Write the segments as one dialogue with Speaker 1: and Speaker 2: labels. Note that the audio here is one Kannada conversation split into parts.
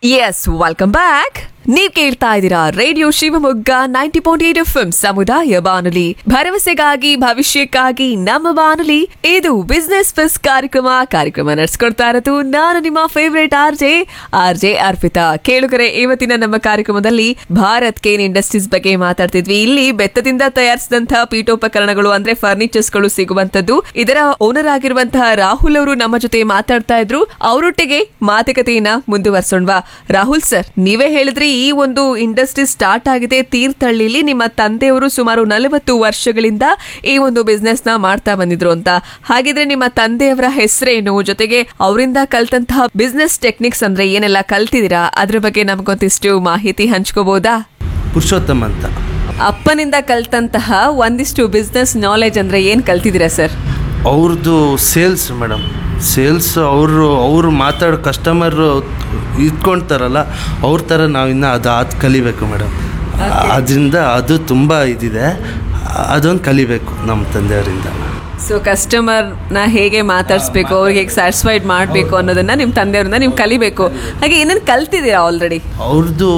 Speaker 1: ಎಸ್ ವೆಲ್ಕಮ್ ಬ್ಯಾಕ್ ನೀವ್ ಕೇಳ್ತಾ ಇದ್ದೀರಾ radio Shivamogga ninety point eight F ಸಮುದಾಯ ಬಾನುಲಿ ಭರವಸೆಗಾಗಿ ಭವಿಷ್ಯಕ್ಕಾಗಿ ನಮ್ಮ ಬಾನುಲಿ ಇದು ಬಿಸ್ನೆಸ್ ಬಸ್ ಕಾರ್ಯಕ್ರಮ ಕಾರ್ಯಕ್ರಮ ನಡೆಸ್ಕೊಡ್ತಾ ಇರೋದು ನಾನು ನಿಮ್ಮ favourite R J R J Arpita ಕೇಳುಗರೆ ಇವತ್ತಿನ ನಮ್ಮ ಕಾರ್ಯಕ್ರಮದಲ್ಲಿ ಭಾರತ್ ಕೇನ್ ಇಂಡಸ್ಟ್ರೀಸ್ ಬಗ್ಗೆ ಮಾತಾಡ್ತಿದ್ವಿ ಇಲ್ಲಿ ಬೆತ್ತದಿಂದ ತಯಾರಿಸಿದಂತಹ ಪೀಠೋಪಕರಣಗಳು ಅಂದ್ರೆ ಫರ್ನಿಚರ್ಸ್ ಗಳು ಸಿಗುವಂತದ್ದು ಇದರ ಓನರ್ ಆಗಿರುವಂತಹ ರಾಹುಲ್ ಅವರು ನಮ್ಮ ಜೊತೆ ಮಾತಾಡ್ತಾ ಇದ್ರು ಅವರೊಟ್ಟಿಗೆ ಮಾತುಕತೆಯನ್ನ ಮುಂದುವರ್ಸೋಣವಾ ರಾಹುಲ್ ಸರ್ ನೀವೇ ಹೇಳಿದ್ರಿ ಈ ಒಂದು ಇಂಡಸ್ಟ್ರಿ ಸ್ಟಾರ್ಟ್ ಆಗಿದೆ ತೀರ್ಥಹಳ್ಳಿಲಿ ನಿಮ್ಮ ತಂದೆಯವರು ಸುಮಾರು ನಲವತ್ತು ವರ್ಷಗಳಿಂದ ಈ ಒಂದು ಬಿಸ್ನೆಸ್ ನ ಮಾಡ್ತಾ ಬಂದಿದ್ರು ಅಂತ ಹಾಗಿದ್ರೆ ನಿಮ್ಮ ತಂದೆಯವರ ಹೆಸರೇನು ಜೊತೆಗೆ ಅವರಿಂದ ಕಲ್ತಂತಹ ಬಿಸ್ನೆಸ್ ಟೆಕ್ನಿಕ್ಸ್ ಅಂದ್ರೆ ಏನೆಲ್ಲ ಕಲ್ತಿದ್ದೀರಾ ಅದ್ರ ಬಗ್ಗೆ ನಮ್ಗೊಂದಿಷ್ಟು ಮಾಹಿತಿ ಹಂಚ್ಕೋಬಹುದಾ
Speaker 2: ಪುರುಷೋತ್ತಮ್ ಅಂತ
Speaker 1: ಅಪ್ಪನಿಂದ ಕಲ್ತಂತಹ ಒಂದಿಷ್ಟು ಬಿಸ್ನೆಸ್ ನಾಲೆಜ್ ಅಂದ್ರೆ ಏನ್ ಕಲ್ತಿದ್ದೀರಾ ಸರ್
Speaker 2: ಅವ್ರದ್ದು ಸೇಲ್ಸ್ ಮೇಡಮ್ ಸೇಲ್ಸ್ ಅವರು ಅವರು ಮಾತಾಡೋ ಕಸ್ಟಮರ್ ಇಟ್ಕೊಳ್ತಾರಲ್ಲ ಅವ್ರ ಥರ ನಾವು ಇನ್ನೂ ಅದು ಅದು ಕಲಿಬೇಕು ಮೇಡಮ್ ಅದರಿಂದ ಅದು ತುಂಬ ಇದಿದೆ ಅದೊಂದು ಕಲಿಬೇಕು ನಮ್ಮ ತಂದೆಯವರಿಂದ
Speaker 1: ಸೊ ಕಸ್ಟಮರ್ ನ ಹೇಗೆ ಮಾತಾಡಿಸ್ಬೇಕು ಅವ್ರಿಗೆ ಹೇಗೆ ಸ್ಯಾಟಿಸ್ಫೈಡ್ ಮಾಡಬೇಕು ಅನ್ನೋದನ್ನ ನಿಮ್ಮ ತಂದೆಯವರಿಂದ ನೀವು ಕಲಿಬೇಕು ಹಾಗೆ ಏನೇನು ಕಲ್ತಿದ್ದೀರಾ ಆಲ್ರೆಡಿ
Speaker 2: ಅವ್ರದ್ದು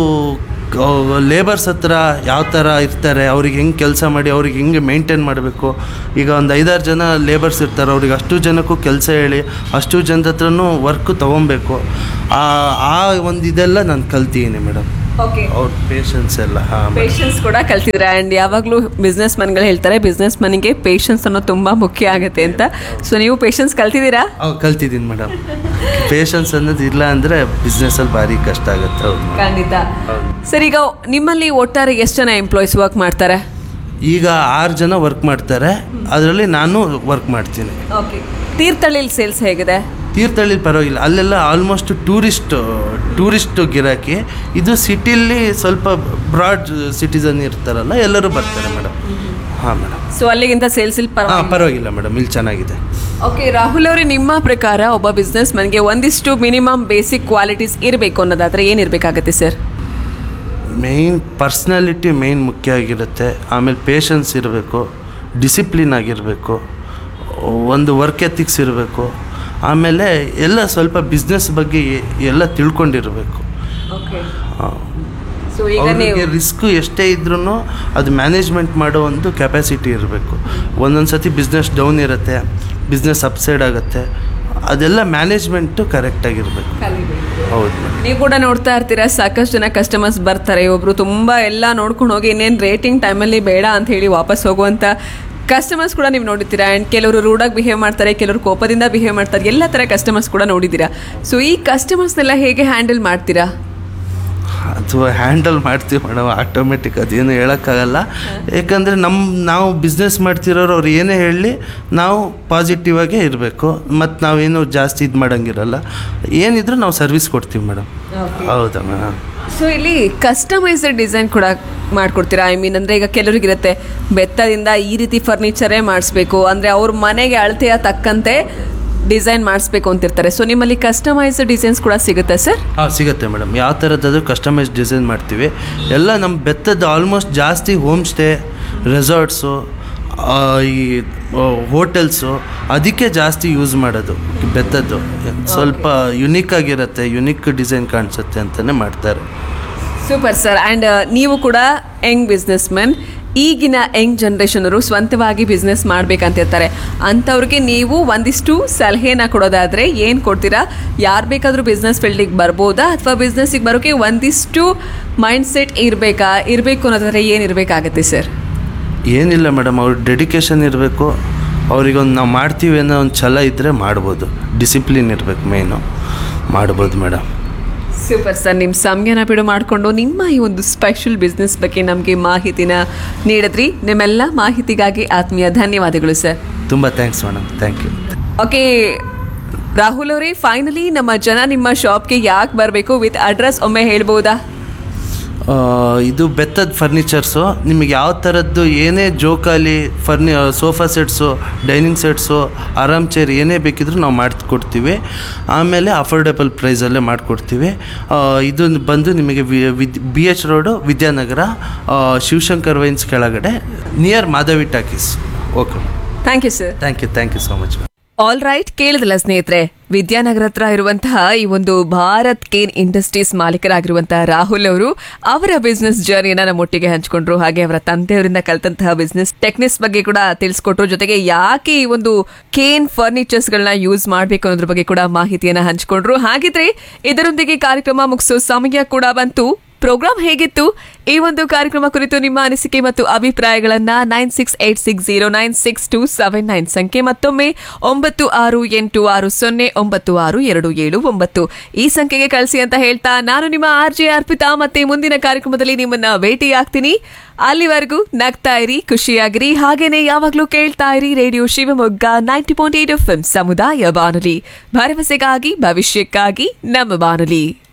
Speaker 2: ಲೇಬರ್ಸ್ ಹತ್ರ ಯಾವ ಥರ ಇರ್ತಾರೆ ಅವ್ರಿಗೆ ಹೆಂಗೆ ಕೆಲಸ ಮಾಡಿ ಅವ್ರಿಗೆ ಹೆಂಗೆ ಮೇಂಟೈನ್ ಮಾಡಬೇಕು ಈಗ ಒಂದು ಐದಾರು ಜನ ಲೇಬರ್ಸ್ ಇರ್ತಾರೆ ಅವ್ರಿಗೆ ಅಷ್ಟು ಜನಕ್ಕೂ ಕೆಲಸ ಹೇಳಿ ಅಷ್ಟು ಜನದ ಹತ್ರನೂ ವರ್ಕ್ ತೊಗೊಬೇಕು ಆ ಆ ಒಂದು ಇದೆಲ್ಲ ನಾನು ಕಲ್ತಿದ್ದೀನಿ ಮೇಡಮ್
Speaker 1: ಓಕೆ
Speaker 2: ಅವ್ರ ಪೇಷನ್ಸ್ ಎಲ್ಲ ಹಾಂ
Speaker 1: ಪೇಷನ್ಸ್ ಕೂಡ ಕಲ್ತಿದ್ದೀರಾ ಆ್ಯಂಡ್ ಯಾವಾಗಲೂ ಬಿಸ್ನೆಸ್ ಮನ್ಗಳು ಹೇಳ್ತಾರೆ ಬಿಸ್ನೆಸ್ ಮನಿಗೆ ಪೇಷನ್ಸ್ ಅನ್ನೋದು ತುಂಬ ಮುಖ್ಯ ಆಗುತ್ತೆ ಅಂತ ಸೊ ನೀವು ಪೇಷನ್ಸ್ ಕಲ್ತಿದ್ದೀರಾ
Speaker 2: ಕಲ್ತಿದ್ದೀನಿ ಮೇಡಮ್ ಪೇಷನ್ಸ್ ಅನ್ನೋದು ಇಲ್ಲ ಅಂದರೆ ಬಿಸ್ನೆಸ್ಸಲ್ಲಿ ಭಾರಿ ಕಷ್ಟ ಆಗುತ್ತೆ ಹೌದು madam.
Speaker 1: ಖಂಡಿತ
Speaker 2: ಹೌದು.
Speaker 1: ಸರ್ ಈಗ ನಿಮ್ಮಲ್ಲಿ ಒಟ್ಟಾರೆ ಎಷ್ಟು ಜನ ಎಂಪ್ಲಾಯೀಸ್ ವರ್ಕ್ ಮಾಡ್ತಾರೆ
Speaker 2: ಈಗ ಆರು ಜನ ವರ್ಕ್ ಮಾಡ್ತಾರೆ ಅದರಲ್ಲಿ ನಾನು ವರ್ಕ್ ಮಾಡ್ತೀನಿ
Speaker 1: ಓಕೆ ತೀರ್ಥಹಳ್ಳಿಲಿ ಸೇಲ್ಸ್ ಹೇಗಿದೆ
Speaker 2: ತೀರ್ಥಹಳ್ಳಿ ಪರವಾಗಿಲ್ಲ ಅಲ್ಲೆಲ್ಲ ಆಲ್ಮೋಸ್ಟ್ ಟೂರಿಸ್ಟ್ ಟೂರಿಸ್ಟ್ ಗಿರಾಕಿ ಇದು ಸಿಟಿಲಿ ಸ್ವಲ್ಪ ಬ್ರಾಡ್ ಸಿಟಿಸನ್ ಇರ್ತಾರಲ್ಲ ಎಲ್ಲರೂ ಬರ್ತಾರೆ ಮೇಡಮ್ ಹಾಂ ಮೇಡಮ್
Speaker 1: ಸೊ ಅಲ್ಲಿಗಿಂತ ಸೇಲ್ಸ್ ಇಲ್ಲಿ
Speaker 2: ಹಾಂ
Speaker 1: ಪರವಾಗಿಲ್ಲ
Speaker 2: ಪರವಾಗಿಲ್ಲ ಮೇಡಮ್ ಇಲ್ಲಿ ಚೆನ್ನಾಗಿದೆ
Speaker 1: ಓಕೆ ರಾಹುಲ್ ಅವರೇ ನಿಮ್ಮ ಪ್ರಕಾರ ಒಬ್ಬ ಬಿಸ್ನೆಸ್ ಮನ್ಗೆ ಒಂದಿಷ್ಟು ಮಿನಿಮಮ್ ಬೇಸಿಕ್ ಕ್ವಾಲಿಟೀಸ್ ಇರಬೇಕು ಅನ್ನೋದಾದ್ರೆ ಏನಿರಬೇಕಾಗತ್ತೆ ಸರ್
Speaker 2: ಮೇಯ್ನ್ ಪರ್ಸ್ನಾಲಿಟಿ ಮೇಯ್ನ್ ಮುಖ್ಯ ಆಗಿರುತ್ತೆ ಆಮೇಲೆ ಪೇಷನ್ಸ್ ಇರಬೇಕು ಡಿಸಿಪ್ಲಿನ್ ಆಗಿರಬೇಕು ಒಂದು ವರ್ಕ್ ಎಥಿಕ್ಸ್ ಇರಬೇಕು ಆಮೇಲೆ ಎಲ್ಲ ಸ್ವಲ್ಪ ಬಿಸ್ನೆಸ್ ಬಗ್ಗೆ ಎ- ಎಲ್ಲ ತಿಳ್ಕೊಂಡಿರಬೇಕು
Speaker 1: ಓಕೆ
Speaker 2: ಹಾಂ
Speaker 1: ಸೊ ಈಗ
Speaker 2: ಅವರಿಗೆ
Speaker 1: ನೀವು
Speaker 2: ರಿಸ್ಕ್ ಎಷ್ಟೇ ಇದ್ರೂ ಅದು ಮ್ಯಾನೇಜ್ಮೆಂಟ್ ಮಾಡೋ ಒಂದು ಕೆಪಾಸಿಟಿ ಇರಬೇಕು ಒಂದೊಂದು ಸತಿ ಬಿಸ್ನೆಸ್ ಡೌನ್ ಇರುತ್ತೆ ಬಿಸ್ನೆಸ್ ಅಪ್ಸೈಡ್ ಆಗುತ್ತೆ ಅದೆಲ್ಲ ಮ್ಯಾನೇಜ್ಮೆಂಟು ಕರೆಕ್ಟಾಗಿರಬೇಕು ಹೌದು ಮೇಡಮ್
Speaker 1: ನೀವು ಕೂಡ ನೋಡ್ತಾ ಇರ್ತೀರಾ ಸಾಕಷ್ಟು ಜನ ಕಸ್ಟಮರ್ಸ್ ಬರ್ತಾರೆ ಒಬ್ರು ತುಂಬಾ ಎಲ್ಲ ನೋಡ್ಕೊಂಡು ಹೋಗಿ ಇನ್ನೇನು ರೇಟಿಂಗ್ ಟೈಮಲ್ಲಿ ಬೇಡ ಅಂತ ಹೇಳಿ ವಾಪಸ್ ಹೋಗುವಂತ ಕಸ್ಟಮರ್ಸ್ ಕೂಡ ನೀವು ನೋಡಿದ್ದೀರಾ ಆ್ಯಂಡ್ ಕೆಲವರು ರೂಡಾಗಿ ಬಿಹೇವ್ ಮಾಡ್ತಾರೆ ಕೆಲವರು ಕೋಪದಿಂದ ಬಿಹೇವ್ ಮಾಡ್ತಾರೆ ಎಲ್ಲ ಥರ ಕಸ್ಟಮರ್ಸ್ ಕೂಡ ನೋಡಿದ್ದೀರಾ ಸೊ ಈ ಕಸ್ಟಮರ್ಸ್ನೆಲ್ಲ ಹೇಗೆ ಹ್ಯಾಂಡಲ್ ಮಾಡ್ತೀರಾ
Speaker 2: ಅದು ಹ್ಯಾಂಡಲ್ ಮಾಡ್ತೀವಿ ಮೇಡಮ್ ಆಟೋಮೆಟಿಕ್ ಅದೇನು ಹೇಳೋಕ್ಕಾಗಲ್ಲ ಯಾಕಂದರೆ ನಮ್ಮ ನಾವು ಬಿಸ್ನೆಸ್ ಮಾಡ್ತಿರೋರು ಅವ್ರು ಏನೇ ಹೇಳಲಿ ನಾವು ಪಾಸಿಟಿವ್ ಆಗೇ ಇರಬೇಕು ಮತ್ತು ನಾವೇನು ಜಾಸ್ತಿ ಇದು ಮಾಡೋಂಗಿರಲ್ಲ ಏನಿದ್ರು ನಾವು ಸರ್ವಿಸ್ ಕೊಡ್ತೀವಿ ಮೇಡಮ್ ಹೌದಾ ಮೇಡಮ್
Speaker 1: ಸೊ ಇಲ್ಲಿ ಕಸ್ಟಮೈಸ್ಡ್ ಡಿಸೈನ್ ಕೂಡ ಮಾಡ್ಕೊಡ್ತೀರಾ ಐ ಮೀನ್ ಅಂದರೆ ಈಗ ಕೆಲವರಿಗಿರುತ್ತೆ ಬೆತ್ತದಿಂದ ಈ ರೀತಿ ಫರ್ನಿಚರೇ ಮಾಡಿಸ್ಬೇಕು ಅಂದರೆ ಅವ್ರ ಮನೆಗೆ ಅಳತೆಯ ತಕ್ಕಂತೆ ಡಿಸೈನ್ ಮಾಡಿಸ್ಬೇಕು ಅಂತಿರ್ತಾರೆ ಸೊ ನಿಮ್ಮಲ್ಲಿ ಕಸ್ಟಮೈಸ್ಡ್ ಡಿಸೈನ್ಸ್ ಕೂಡ ಸಿಗುತ್ತೆ ಸರ್
Speaker 2: ಹಾಂ ಸಿಗುತ್ತೆ ಮೇಡಮ್ ಯಾವ ಥರದ್ದಾದ್ರೂ ಕಸ್ಟಮೈಸ್ ಡಿಸೈನ್ ಮಾಡ್ತೀವಿ ಎಲ್ಲ ನಮ್ಮ ಬೆತ್ತದ ಆಲ್ಮೋಸ್ಟ್ ಜಾಸ್ತಿ ಹೋಮ್ ಸ್ಟೇ ರೆಸಾರ್ಟ್ಸು ಈ ಹೋಟೆಲ್ಸು ಅದಕ್ಕೆ ಜಾಸ್ತಿ ಯೂಸ್ ಮಾಡೋದು ಬೆತ್ತದ್ದು ಸ್ವಲ್ಪ ಯುನೀಕ್ ಆಗಿರುತ್ತೆ ಯುನೀಕ್ ಡಿಸೈನ್ ಕಾಣಿಸುತ್ತೆ ಅಂತಲೇ ಮಾಡ್ತಾರೆ
Speaker 1: ಸೂಪರ್ ಸರ್ ಆ್ಯಂಡ್ ನೀವು ಕೂಡ ಯಂಗ್ ಬಿಸ್ನೆಸ್ ಮ್ಯಾನ್ ಈಗಿನ ಯಂಗ್ ಜನ್ರೇಷನರು ಸ್ವಂತವಾಗಿ ಬಿಸ್ನೆಸ್ ಮಾಡ್ಬೇಕಂತಿರ್ತಾರೆ ಅಂಥವ್ರಿಗೆ ನೀವು ಒಂದಿಷ್ಟು ಸಲಹೆನ ಕೊಡೋದಾದರೆ ಏನು ಕೊಡ್ತೀರಾ ಯಾರು ಬೇಕಾದರೂ ಬಿಸ್ನೆಸ್ ಫೀಲ್ಡಿಗೆ ಬರ್ಬೋದಾ ಅಥವಾ ಬಿಸ್ನೆಸ್ಸಿಗೆ ಬರೋಕ್ಕೆ ಒಂದಿಷ್ಟು ಮೈಂಡ್ ಸೆಟ್ ಇರಬೇಕಾ ಇರಬೇಕು ಅನ್ನೋದಾದ್ರೆ ಏನು ಇರಬೇಕಾಗತ್ತೆ ಸರ್
Speaker 2: ಏನಿಲ್ಲ ಮೇಡಮ್ ಅವ್ರ ಡೆಡಿಕೇಶನ್ ಇರಬೇಕು ಅವ್ರಿಗೊಂದು ನಾವು ಮಾಡ್ತೀವಿ ಅನ್ನೋ ಒಂದು ಛಲ ಇದ್ದರೆ ಮಾಡ್ಬೋದು ಡಿಸಿಪ್ಲಿನ್ ಇರಬೇಕು ಮೇಯ್ನು ಮಾಡ್ಬೋದು ಮೇಡಮ್
Speaker 1: ಸೂಪರ್ ಸರ್ ನಿಮ್ಮ ಸಮಯನ ಬಿಡು ಮಾಡಿಕೊಂಡು ನಿಮ್ಮ ಈ ಒಂದು ಸ್ಪೆಷಲ್ ಬಿಸ್ನೆಸ್ ಬಗ್ಗೆ ನಮಗೆ ಮಾಹಿತಿನ ನೀಡಿದ್ರಿ ನಿಮ್ಮೆಲ್ಲ ಮಾಹಿತಿಗಾಗಿ ಆತ್ಮೀಯ ಧನ್ಯವಾದಗಳು ಸರ್
Speaker 2: ತುಂಬ thanks madam thank you
Speaker 1: okay Rahul ಅವರೇ ಫೈನಲಿ ನಮ್ಮ ಜನ ನಿಮ್ಮ ಶಾಪ್ಗೆ ಯಾಕೆ ಬರಬೇಕು ವಿತ್ ಅಡ್ರೆಸ್ ಒಮ್ಮೆ ಹೇಳ್ಬೋದಾ
Speaker 2: ಆ, ಇದು ಬೆತ್ತದ ಫರ್ನಿಚರ್ಸು ನಿಮಗೆ ಯಾವ ಥರದ್ದು ಏನೇ ಜೋಕಾಲಿ ಫರ್ನಿ ಸೋಫಾ ಸೆಟ್ಸು ಡೈನಿಂಗ್ ಸೆಟ್ಸು ಆರಾಮ್ ಚೇರ್ ಏನೇ ಬೇಕಿದ್ರೂ ನಾವು ಮಾಡಿಕೊಡ್ತೀವಿ ಆಮೇಲೆ ಅಫೋರ್ಡೆಬಲ್ ಪ್ರೈಸಲ್ಲೇ ಮಾಡಿಕೊಡ್ತೀವಿ ಇದು ಬಂದು ನಿಮಗೆ ವಿ ವಿದ್ ಬಿ ಎಚ್ ರೋಡು ವಿದ್ಯಾನಗರ ಆ, ಶಿವಶಂಕರ್ ವೈನ್ಸ್ ಕೆಳಗಡೆ near Madhavi talkies okay
Speaker 1: thank you sir
Speaker 2: thank you thank you so much
Speaker 1: all right ಕೇಳಿದಲ್ಲ ಸ್ನೇಹಿತರೆ ವಿದ್ಯಾನಗರ ಹತ್ರ ಇರುವಂತಹ ಈ ಒಂದು ಭಾರತ್ ಕೇನ್ ಇಂಡಸ್ಟ್ರೀಸ್ ಮಾಲೀಕರಾಗಿರುವಂತಹ ರಾಹುಲ್ ಅವರು ಅವರ ಬಿಸ್ನೆಸ್ ಜರ್ನಿಯನ್ನ ನಮ್ಮೊಟ್ಟಿಗೆ ಹಂಚ್ಕೊಂಡ್ರು ಹಾಗೆ ಅವರ ತಂದೆಯವರಿಂದ ಕಲಿತಂತಹ ಬಿಸ್ನೆಸ್ ಟೆಕ್ನಿಕ್ಸ್ ಬಗ್ಗೆ ಕೂಡ ತಿಳಿಸ್ಕೊಟ್ರು ಜೊತೆಗೆ ಯಾಕೆ ಈ ಒಂದು ಕೇನ್ ಫರ್ನಿಚರ್ಸ್ ಗಳನ್ನ ಯೂಸ್ ಮಾಡಬೇಕು ಅನ್ನೋದ್ರ ಬಗ್ಗೆ ಕೂಡ ಮಾಹಿತಿಯನ್ನ ಹಂಚ್ಕೊಂಡ್ರು ಹಾಗಿದ್ರೆ ಇದರೊಂದಿಗೆ ಕಾರ್ಯಕ್ರಮ ಮುಗಿಸೋ ಸಮಯ ಕೂಡ ಬಂತು ಪ್ರೋಗ್ರಾಮ್ ಹೇಗಿತ್ತು ಈ ಒಂದು ಕಾರ್ಯಕ್ರಮ ಕುರಿತು ನಿಮ್ಮ ಅನಿಸಿಕೆ ಮತ್ತು ಅಭಿಪ್ರಾಯಗಳನ್ನ nine six eight six zero nine six two seven nine ಸಂಖ್ಯೆ ಮತ್ತೊಮ್ಮೆ ಒಂಬತ್ತು ಆರು ಎಂಟು ಆರು ಸೊನ್ನೆ ಒಂಬತ್ತು ಆರು ಎರಡು ಏಳು ಒಂಬತ್ತು ಈ ಸಂಖ್ಯೆಗೆ ಕಳಿಸಿ ಅಂತ ಹೇಳ್ತಾ ನಾನು ನಿಮ್ಮ ಆರ್ ಜೆ ಅರ್ಪಿತಾ ಮತ್ತೆ ಮುಂದಿನ ಕಾರ್ಯಕ್ರಮದಲ್ಲಿ ನಿಮ್ಮನ್ನ ಭೇಟಿಯಾಗ್ತೀನಿ ಅಲ್ಲಿವರೆಗೂ ನಗ್ತಾ ಇರಿ ಖುಷಿಯಾಗಿರಿ ಹಾಗೇನೆ ಯಾವಾಗ್ಲೂ ಕೇಳ್ತಾ ಇರಿ radio Shivamogga ninety point eight F ಸಮುದಾಯ ಬಾನುಲಿ ಭರವಸೆಗಾಗಿ ಭವಿಷ್ಯಕ್ಕಾಗಿ ನಮ್ಮ ಬಾನುಲಿ